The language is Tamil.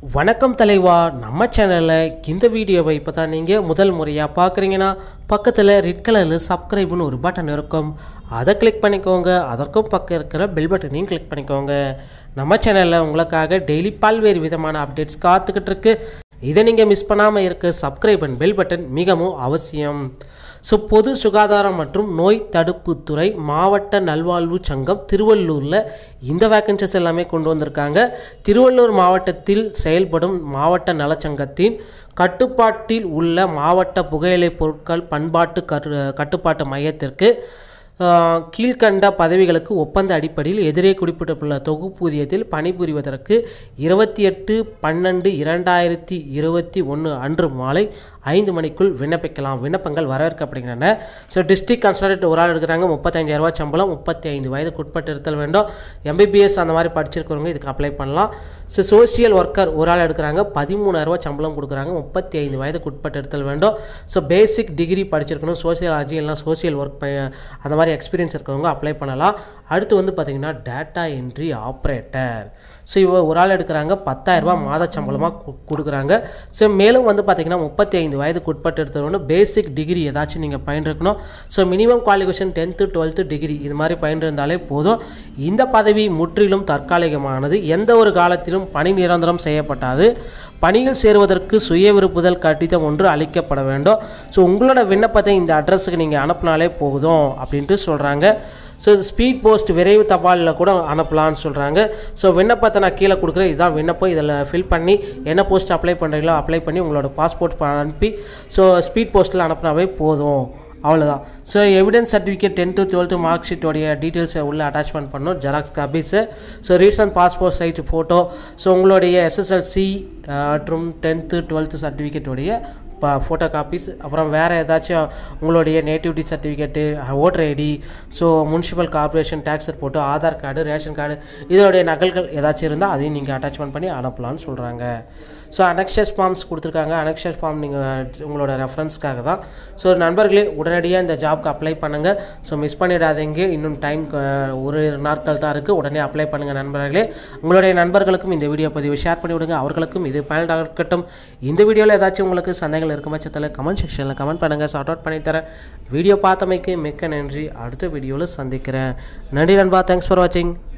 வணக்கம் தலைவா நம்ம சேனலில் இந்த வீடியோவை இப்போ தான் நீங்கள் முதல் முறையாக பார்க்குறீங்கன்னா பக்கத்தில் ரெட் கலரில் சப்ஸ்கிரைப்னு ஒரு பட்டன் இருக்கும் அதை கிளிக் பண்ணிக்கோங்க அதற்கும் பக்கம் இருக்கிற பெல் பட்டனையும் கிளிக் பண்ணிக்கோங்க நம்ம சேனலில் உங்களுக்காக டெய்லி பல்வேறு விதமான அப்டேட்ஸ் காத்துக்கிட்டு இருக்கு இதை நீங்கள் மிஸ் பண்ணாமல் இருக்க சப்ஸ்கிரைப் அண்ட் பெல் பட்டன் மிகவும் அவசியம் ஸோ பொது சுகாதாரம் மற்றும் நோய் தடுப்புத்துறை மாவட்ட நல்வாழ்வு சங்கம் திருவள்ளூரில் இந்த வேக்கன்சிஸ் எல்லாமே கொண்டு வந்திருக்காங்க திருவள்ளூர் மாவட்டத்தில் செயல்படும் மாவட்ட நலச்சங்கத்தின் கட்டுப்பாட்டில் உள்ள மாவட்ட புகையிலை பொருட்கள் பண்பாட்டு கரு கட்டுப்பாட்டு மையத்திற்கு ஆஹ், கீழ்க்கண்ட பதவிகளுக்கு ஒப்பந்த அடிப்படையில் எதிரே குறிப்பிட்டுள்ள தொகுப்பூதியத்தில் பணிபுரிவதற்கு இருபத்தி எட்டு பன்னெண்டு இரண்டாயிரத்தி இருபத்தி ஒன்று அன்று மாலை ஐந்து மணிக்குள் விண்ணப்பிக்கலாம் விண்ணப்பங்கள் வரவேற்கப்படுகின்றன ஸோ டிஸ்ட்ரிக்ட் கன்சல்டன்ட் ஒரு ஆள் எடுக்கிறாங்க முப்பத்தஞ்சாயிரம் ரூபாய் சம்பளம் முப்பத்தி ஐந்து வயதுக்கு உட்பட்டு இருத்தல் வேண்டும் எம்பிபிஎஸ் அந்த மாதிரி படிச்சிருக்கிறவங்க இதுக்கு அப்ளை பண்ணலாம் ஸோ சோஷியல் ஒர்க்கர் ஒரு ஆள் எடுக்கிறாங்க பதிமூணாயிரம் ரூபாய் சம்பளம் கொடுக்குறாங்க முப்பத்தி ஐந்து வயதுக்கு உட்பட்டு இருத்தல் வேண்டும் ஸோ பேசிக் டிகிரி படிச்சிருக்கணும் சோசியலாஜி இல்லைனா சோஷியல் ஒர்க் அந்த மாதிரி எக்ஸ்பீரியன்ஸ் இருக்கவங்க அப்ளை பண்ணலாம் அடுத்து வந்து பார்த்தீங்கன்னா டேட்டா என்ட்ரி ஆப்ரேட்டர் ஸோ இவ ஒரு ஆள் எடுக்கிறாங்க பத்தாயிரரூபா மாத சம்பளமாக கொடுக்குறாங்க ஸோ மேலும் வந்து பார்த்தீங்கன்னா முப்பத்தி ஐந்து வயதுக்கு உட்பட்டு எடுத்தவொன்னு பேசிக் டிகிரி ஏதாச்சும் நீங்கள் பயின்றிருக்கணும் so minimum qualification tenth twelfth degree இது மாதிரி பயின்றிருந்தாலே போதும் இந்த பதவி முற்றிலும் தற்காலிகமானது எந்த ஒரு காலத்திலும் பணி நிரந்தரம் செய்யப்பட்டாது பணியில் சேருவதற்கு சுய விருப்புதல் கடிதம் ஒன்று அளிக்கப்பட வேண்டும் ஸோ உங்களோட விண்ணப்பத்தை இந்த அட்ரஸுக்கு நீங்கள் அனுப்பினாலே போதும் அப்படின்ட்டு சொல்கிறாங்க ஸோ ஸ்பீட் போஸ்ட் விரைவு தபாலில் கூட அனுப்பலாம்னு சொல்கிறாங்க ஸோ விண்ணப்பத்தை நான் கீழே கொடுக்குறேன் இதுதான் விண்ணப்பம் இதில் ஃபில் பண்ணி என்ன போஸ்ட் அப்ளை பண்ணுறீங்களோ அப்ளை பண்ணி உங்களோட பாஸ்போர்ட் அனுப்பி ஸோ ஸ்பீட் போஸ்ட்டில் அனுப்புனாவே போதும் அவ்வளோதான் so evidence certificate tenth twelfth mark ஷீட்டோடைய டீட்டெயில்ஸை உள்ள அட்டாச்மெண்ட் பண்ணணும் xerox copies so recent passport size photo so உங்களுடைய எஸ்எஸ்எல்சி மற்றும் டென்த்து டுவெல்த்து சர்டிஃபிகேட்டோடைய இப்போ ஃபோட்டோ காப்பீஸ் அப்புறம் வேறு ஏதாச்சும் உங்களுடைய nativity certificate voter ID so municipal corporation tax report Aadhaar card ration card இதோடைய நகல்கள் ஏதாச்சும் இருந்தால் அதையும் நீங்கள் அட்டாச்மெண்ட் பண்ணி அனுப்பலாம்னு சொல்கிறாங்க ஸோ அனெக்ஷஸ் ஃபார்ம்ஸ் கொடுத்துருக்காங்க அனெக்ஷஸ் ஃபார்ம் நீங்கள் உங்களோட ரெஃபரன்ஸ்க்காக தான் ஸோ நண்பர்களே உடனடியாக இந்த ஜாப்க்கு அப்ளை பண்ணுங்கள் ஸோ மிஸ் பண்ணிடாதீங்க இன்னும் டைம் ஒரு நாட்கள் தான் இருக்குது உடனே அப்ளை பண்ணுங்கள் நண்பர்களே உங்களுடைய நண்பர்களுக்கும் இந்த வீடியோ பதிவு ஷேர் பண்ணி விடுங்க அவர்களுக்கும் இது பயனுள்ளதாக இருக்கட்டும் இந்த வீடியோவில் ஏதாச்சும் உங்களுக்கு சந்தேகங்கள் இருக்கும் பட்சத்தில் கமெண்ட் செக்ஷனில் கமெண்ட் பண்ணுங்கள் சார்ட் அவுட் பண்ணித்தரேன் வீடியோ பார்த்தமைக்கு மிக்க நன்றி அடுத்த வீடியோவில் சந்திக்கிறேன் நன்றி நண்பா தேங்க்ஸ் ஃபார் வாட்சிங்